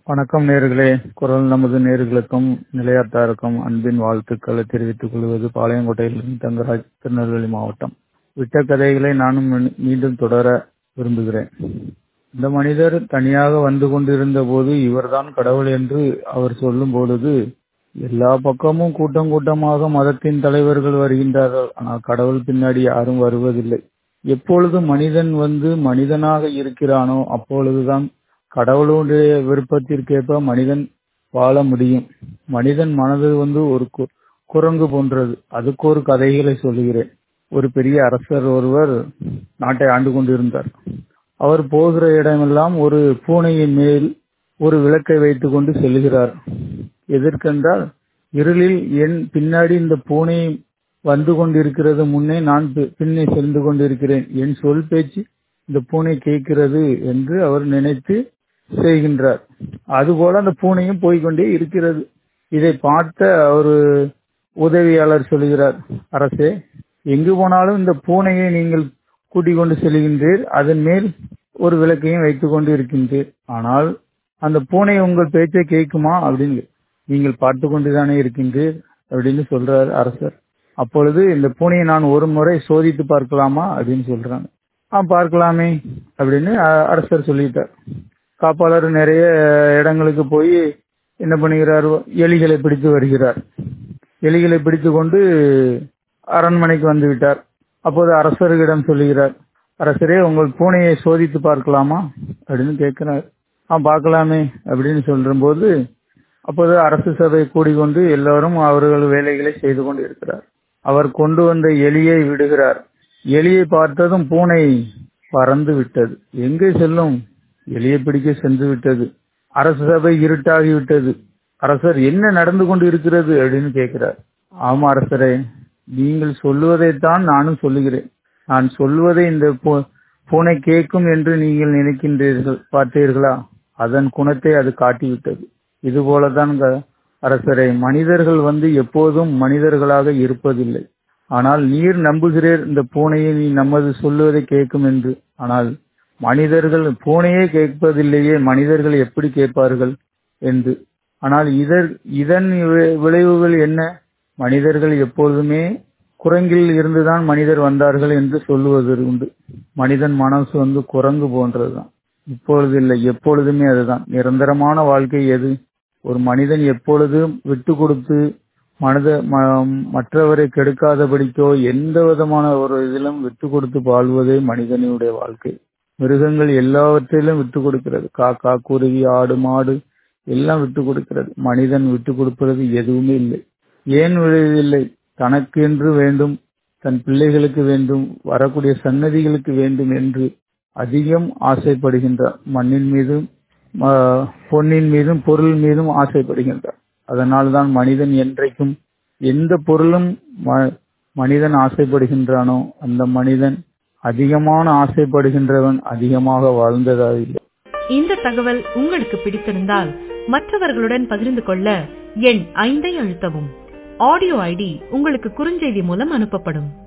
வணக்கம் நேர்களே குரல் நமது நேர்களுக்கும் நிலையத்தாருக்கும் அன்பின் வாழ்த்துக்களை தெரிவித்துக் கொள்வது பாளையங்கோட்டையிலிருந்து தங்கராஜ் திருநெல்வேலி மாவட்டம் விட்ட கதைகளை நானும் மீ- மீண்டும் தொடர விரும்புகிறேன் இந்த மனிதர் தனியாக வந்து கொண்டிருந்த போது இவர்தான் கடவுள் என்று அவர் சொல்லும் பொழுது எல்லா பக்கமும் கூட்டம் கூட்டமாக மதத்தின் தலைவர்கள் வருகின்றார்கள் ஆனால் கடவுள் பின்னாடி யாரும் வருவதில்லை எப்பொழுது மனிதன் வந்து மனிதனாக இருக்கிறானோ அப்பொழுதுதான் கடவுளுடைய விருப்பத்திற்கேற்ப மனிதன் வாழ முடியும் மனிதன் மனது வந்து ஒரு கு- குரங்கு போன்றது அதுக்கு ஒரு கதைகளை சொல்லுகிறேன் ஒரு பெரிய அரசர் ஒருவர் நாட்டை ஆண்டு கொண்டிருந்தார் அவர் போகிற இடமெல்லாம் ஒரு பூனையின் மேல் ஒரு விளக்கை வைத்துக் கொண்டு செல்கிறார் எதற்கென்றால் இருளில் என் பின்னாடி இந்த பூனை வந்து கொண்டிருக்கிறது முன்னே நான் பி- பின்னே சென்று கொண்டிருக்கிறேன் என் சொல் பேச்சு இந்த பூனை கேட்கிறது என்று அவர் நினைத்து செய்கின்றார் அதுபோல அந்த பூனையும் போய்க்கொண்டே இருக்கிறது இதை பார்த்த ஒரு உதவியாளர் சொல்கிறார் அரசே எங்கு போனாலும் இந்த பூனையை நீங்கள் கூட்டிக் கொண்டு செல்கின்றீர் அதன் மேல் ஒரு விளக்கையும் வைத்துக் கொண்டு இருக்கின்றீர் ஆனால் அந்த பூனை உங்கள் பேச்சை கேட்குமா அப்படின்னு நீங்கள் பார்த்து கொண்டுதானே இருக்கின்றீர் அப்படின்னு சொல்றார் அரசர் அப்பொழுது இந்த பூனையை நான் ஒரு முறை சோதித்து பார்க்கலாமா அப்படின்னு சொல்றாங்க ஆ பார்க்கலாமே அப்படின்னு அ- அரசர் சொல்லிட்டார் காப்பாளர் நிறைய இடங்களுக்கு போய் என்ன பண்ணுகிறார் எலிகளை பிடித்து வருகிறார் எலிகளை பிடித்து கொண்டு அரண்மனைக்கு வந்து விட்டார் அப்போது அரசரிடம் சொல்லுகிறார் அரசரே உங்கள் பூனையை சோதித்து பார்க்கலாமா அப்படின்னு கேட்கிறார் ஆ பார்க்கலாமே அப்படின்னு சொல்லும்போது அப்போது அரசு சபை கூடிக்கொண்டு எல்லோரும் அவர்கள் வேலைகளை செய்து கொண்டு இருக்கிறார் அவர் கொண்டு வந்த எலியை விடுகிறார் எலியை பார்த்ததும் பூனை பறந்து விட்டது எங்கே செல்லும் எலியை பிடிக்க சென்று விட்டது அரசு சபை இருட்டாகி விட்டது அரசர் என்ன நடந்து கொண்டு இருக்கிறது அப்படின்னு கேட்கிறார் ஆமா அரசரே நீங்கள் சொல்லுவதைத்தான் நானும் சொல்லுகிறேன் நான் சொல்லுவதை இந்த பூ- பூனை கேட்கும் என்று நீங்கள் நினைக்கின்றீர்கள் பார்த்தீர்களா அதன் குணத்தை அது காட்டிவிட்டது இது போலதான் க- அரசரே மனிதர்கள் வந்து எப்போதும் மனிதர்களாக இருப்பதில்லை ஆனால் நீர் நம்புகிறீர் இந்த பூனையை நீ நமது சொல்லுவதை கேட்கும் என்று ஆனால் மனிதர்கள் பூனையே கேட்பதில்லையே மனிதர்கள் எப்படி கேட்பார்கள் என்று ஆனால் இதர் இதன் வி- விளைவுகள் என்ன மனிதர்கள் எப்பொழுதுமே குரங்கில் இருந்துதான் மனிதர் வந்தார்கள் என்று சொல்லுவது உண்டு மனிதன் மனசு வந்து குரங்கு போன்றதுதான் இப்பொழுது இல்லை எப்பொழுதுமே அதுதான் நிரந்தரமான வாழ்க்கை எது ஒரு மனிதன் எப்பொழுதும் விட்டு கொடுத்து மனித ம- மற்றவரை கெடுக்காதபடிக்கோ எந்த விதமான ஒரு இதிலும் விட்டு கொடுத்து வாழ்வதே மனிதனுடைய வாழ்க்கை மிருகங்கள் எல்லாவற்றிலும் விட்டு கொடுக்கிறது காக்கா குருவி ஆடு மாடு எல்லாம் விட்டு கொடுக்கிறது மனிதன் விட்டு கொடுக்கிறது எதுவுமே இல்லை ஏன் விடுவதில்லை தனக்கென்று வேண்டும் தன் பிள்ளைகளுக்கு வேண்டும் வரக்கூடிய சன்னதிகளுக்கு வேண்டும் என்று அதிகம் ஆசைப்படுகின்றார் மண்ணின் மீதும் ஆ, பொன்னின் மீதும் பொருள் மீதும் ஆசைப்படுகின்றார் அதனால்தான் மனிதன் என்றைக்கும் எந்த பொருளும் ம- மனிதன் ஆசைப்படுகின்றானோ அந்த மனிதன் அதிகமான ஆசைப்படுகின்றவன் அதிகமாக வாழ்ந்ததாயில்லை இந்த தகவல் உங்களுக்கு பிடித்திருந்தால் மற்றவர்களுடன் பகிர்ந்து கொள்ள எண் ஐந்தை அழுத்தவும் ஆடியோ ஐடி உங்களுக்கு குறுஞ்செய்தி மூலம் அனுப்பப்படும்